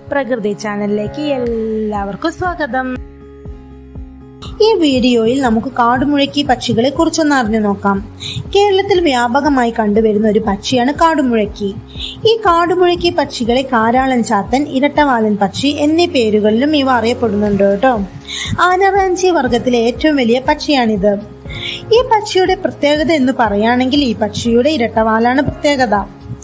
പ്രകൃതി ചാനലിലേക്ക് എല്ലാവർക്കും സ്വാഗതം ഈ വീഡിയോയിൽ നമുക്ക് കാടുമുഴക്കി പക്ഷികളെ കുറിച്ചൊന്ന് അറിഞ്ഞു നോക്കാം കേരളത്തിൽ വ്യാപകമായി കണ്ടുവരുന്ന ഒരു പക്ഷിയാണ് കാടുമുഴക്കി ഈ കാടുമുഴക്കി പക്ഷികളെ കാരാളൻ ചാത്തൻ ഇരട്ടവാലൻ പക്ഷി എന്നീ പേരുകളിലും ഇവ അറിയപ്പെടുന്നുണ്ട് കേട്ടോ ആനറാഞ്ചി വർഗത്തിലെ ഏറ്റവും വലിയ പക്ഷിയാണിത് ഈ പക്ഷിയുടെ പ്രത്യേകത എന്ന് പറയുകയാണെങ്കിൽ ഈ പക്ഷിയുടെ ഇരട്ടവാലാണ് പ്രത്യേകത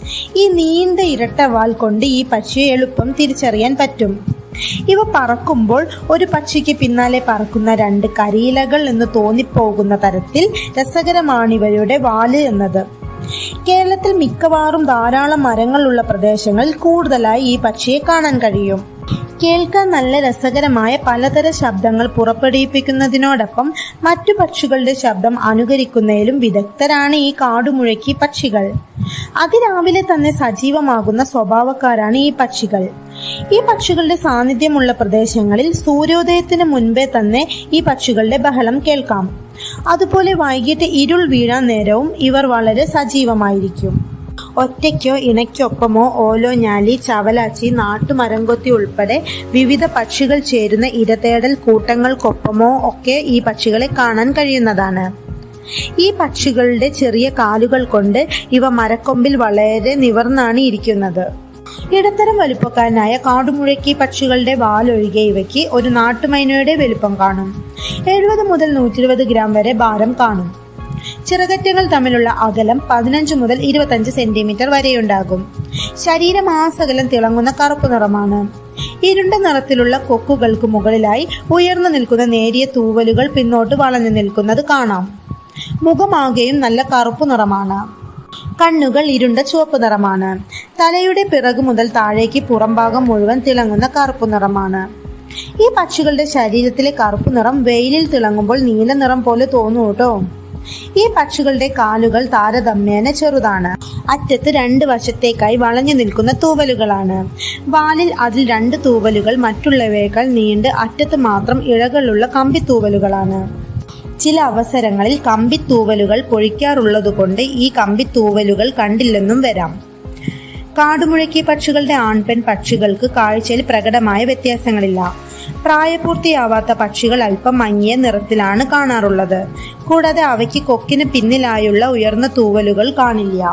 ഈ നീണ്ട ഇരട്ടവാൽ കൊണ്ട് ഈ പക്ഷിയെ എളുപ്പം തിരിച്ചറിയാൻ പറ്റും ഇവ പറക്കുമ്പോൾ ഒരു പക്ഷിക്ക് പിന്നാലെ പറക്കുന്ന രണ്ട് കരിയിലകൾ എന്ന് തോന്നിപ്പോകുന്ന തരത്തിൽ രസകരമാണ് ഇവയുടെ വാല് എന്നത് കേരളത്തിൽ മിക്കവാറും ധാരാളം മരങ്ങളുള്ള പ്രദേശങ്ങളിൽ കൂടുതലായി ഈ പക്ഷിയെ കാണാൻ കഴിയും കേൾക്കാൻ നല്ല രസകരമായ പലതര ശബ്ദങ്ങൾ പുറപ്പെടുവിപ്പിക്കുന്നതിനോടൊപ്പം മറ്റു പക്ഷികളുടെ ശബ്ദം അനുകരിക്കുന്നതിലും വിദഗ്ധരാണ് ഈ കാടുമുഴക്കി പക്ഷികൾ അതിരാവിലെ തന്നെ സജീവമാകുന്ന സ്വഭാവക്കാരാണ് ഈ പക്ഷികൾ ഈ പക്ഷികളുടെ സാന്നിധ്യമുള്ള പ്രദേശങ്ങളിൽ സൂര്യോദയത്തിന് മുൻപേ തന്നെ ഈ പക്ഷികളുടെ ബഹളം കേൾക്കാം അതുപോലെ വൈകിട്ട് ഇരുൾ വീഴാൻ നേരവും ഇവർ വളരെ സജീവമായിരിക്കും ഒറ്റയ്ക്കോ ഇണയ്ക്കൊപ്പമോ ഓലോഞ്ഞാലി ചവലാച്ചി നാട്ടുമരംകൊത്തി ഉൾപ്പെടെ വിവിധ പക്ഷികൾ ചേരുന്ന ഇരതേടൽ കൂട്ടങ്ങൾക്കൊപ്പമോ ഒക്കെ ഈ പക്ഷികളെ കാണാൻ കഴിയുന്നതാണ് ഈ പക്ഷികളുടെ ചെറിയ കാലുകൾ കൊണ്ട് ഇവ മരക്കൊമ്പിൽ വളരെ നിവർന്നാണ് ഇരിക്കുന്നത് ഇടത്തരം വലുപ്പക്കാരനായ കാടുമുഴക്കി പക്ഷികളുടെ വാലൊഴികെ ഇവയ്ക്ക് ഒരു നാട്ടുമൈനയുടെ വലുപ്പം കാണും എഴുപത് മുതൽ നൂറ്റിരുപത് ഗ്രാം വരെ ഭാരം കാണും ചിറകറ്റങ്ങൾ തമ്മിലുള്ള അകലം പതിനഞ്ച് മുതൽ ഇരുപത്തഞ്ച് സെന്റിമീറ്റർ വരെയുണ്ടാകും ശരീരം ആസകലം തിളങ്ങുന്ന കറുപ്പ് നിറമാണ് ഇരുണ്ട നിറത്തിലുള്ള കൊക്കുകൾക്ക് മുകളിലായി ഉയർന്നു നിൽക്കുന്ന നേരിയ തൂവലുകൾ പിന്നോട്ട് വളഞ്ഞു നിൽക്കുന്നത് കാണാം മുഖമാകെയും നല്ല കറുപ്പ് നിറമാണ് കണ്ണുകൾ ഇരുണ്ട ചുവപ്പ് നിറമാണ് തലയുടെ പിറകു മുതൽ താഴേക്ക് പുറംഭാഗം മുഴുവൻ തിളങ്ങുന്ന കറുപ്പ് നിറമാണ് ഈ പക്ഷികളുടെ ശരീരത്തിലെ കറുപ്പ് നിറം വെയിലിൽ തിളങ്ങുമ്പോൾ നീല നിറം പോലെ തോന്നും കേട്ടോ ഈ പക്ഷികളുടെ കാലുകൾ താരതമ്യേന ചെറുതാണ് അറ്റത്ത് രണ്ട് വശത്തേക്കായി വളഞ്ഞു നിൽക്കുന്ന തൂവലുകളാണ് വാലിൽ അതിൽ രണ്ട് തൂവലുകൾ മറ്റുള്ളവയേക്കാൾ നീണ്ട് അറ്റത്ത് മാത്രം ഇഴകളുള്ള കമ്പിത്തൂവലുകളാണ് ചില അവസരങ്ങളിൽ കമ്പിത്തൂവലുകൾ പൊഴിക്കാറുള്ളതുകൊണ്ട് ഈ കമ്പിത്തൂവലുകൾ കണ്ടില്ലെന്നും വരാം കാടുമുഴക്കി പക്ഷികളുടെ ആൺപെൺ പക്ഷികൾക്ക് കാഴ്ചയിൽ പ്രകടമായ വ്യത്യാസങ്ങളില്ല പ്രായപൂർത്തിയാവാത്ത പക്ഷികൾ അല്പം മങ്ങിയ നിറത്തിലാണ് കാണാറുള്ളത് കൂടാതെ അവയ്ക്ക് കൊക്കിന് പിന്നിലായുള്ള ഉയർന്ന തൂവലുകൾ കാണില്ല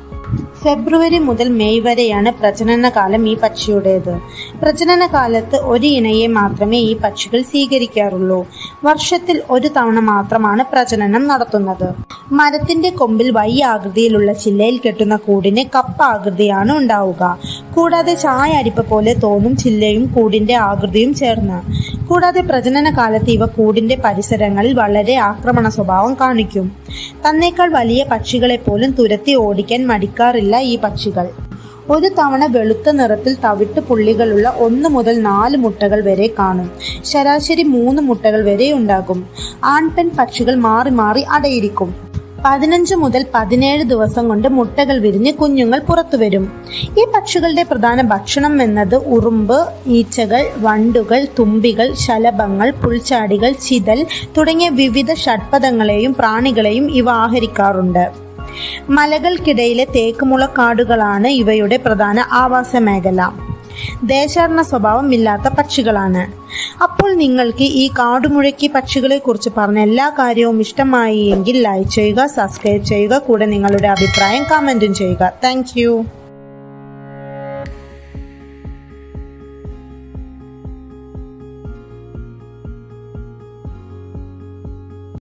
ഫെബ്രുവരി മുതൽ മെയ് വരെയാണ് പ്രജനനകാലം ഈ പക്ഷിയുടേത് പ്രജനനകാലത്ത് ഒരു ഇണയെ മാത്രമേ ഈ പക്ഷികൾ സ്വീകരിക്കാറുള്ളൂ വർഷത്തിൽ ഒരു തവണ മാത്രമാണ് പ്രജനനം നടത്തുന്നത് മരത്തിന്റെ കൊമ്പിൽ വൈ ആകൃതിയിലുള്ള ചില്ലയിൽ കെട്ടുന്ന കൂടിന് കപ്പ ആകൃതിയാണ് ഉണ്ടാവുക കൂടാതെ ചായ അരിപ്പ പോലെ തോന്നും ചില്ലയും കൂടിന്റെ ആകൃതിയും ചേർന്ന് കൂടാതെ പ്രജനന കാലത്ത് ഇവ കൂടിന്റെ പരിസരങ്ങളിൽ വളരെ ആക്രമണ സ്വഭാവം കാണിക്കും തന്നേക്കാൾ വലിയ പക്ഷികളെ പോലും തുരത്തി ഓടിക്കാൻ മടിക്കാറില്ല ഈ പക്ഷികൾ ഒരു തവണ വെളുത്ത നിറത്തിൽ തവിട്ട് പുള്ളികളുള്ള ഒന്ന് മുതൽ നാല് മുട്ടകൾ വരെ കാണും ശരാശരി മൂന്ന് മുട്ടകൾ വരെ ഉണ്ടാകും ആൺപെൺ പക്ഷികൾ മാറി മാറി അടയിരിക്കും പതിനഞ്ച് മുതൽ പതിനേഴ് ദിവസം കൊണ്ട് മുട്ടകൾ വിരിഞ്ഞ് കുഞ്ഞുങ്ങൾ പുറത്തുവരും ഈ പക്ഷികളുടെ പ്രധാന ഭക്ഷണം എന്നത് ഉറുമ്പ് ഈച്ചകൾ വണ്ടുകൾ തുമ്പികൾ ശലഭങ്ങൾ പുൽച്ചാടികൾ ചിതൽ തുടങ്ങിയ വിവിധ ഷഡ്പദങ്ങളെയും പ്രാണികളെയും ഇവ ആഹരിക്കാറുണ്ട് മലകൾക്കിടയിലെ തേക്കുമുളക്കാടുകളാണ് ഇവയുടെ പ്രധാന ആവാസ മേഖല ദേശാടന സ്വഭാവം ഇല്ലാത്ത പക്ഷികളാണ് അപ്പോൾ നിങ്ങൾക്ക് ഈ കാടുമുഴക്കി പക്ഷികളെ കുറിച്ച് പറഞ്ഞ എല്ലാ കാര്യവും ഇഷ്ടമായി എങ്കിൽ ലൈക്ക് ചെയ്യുക സബ്സ്ക്രൈബ് ചെയ്യുക കൂടെ നിങ്ങളുടെ അഭിപ്രായം കമന്റും ചെയ്യുക താങ്ക്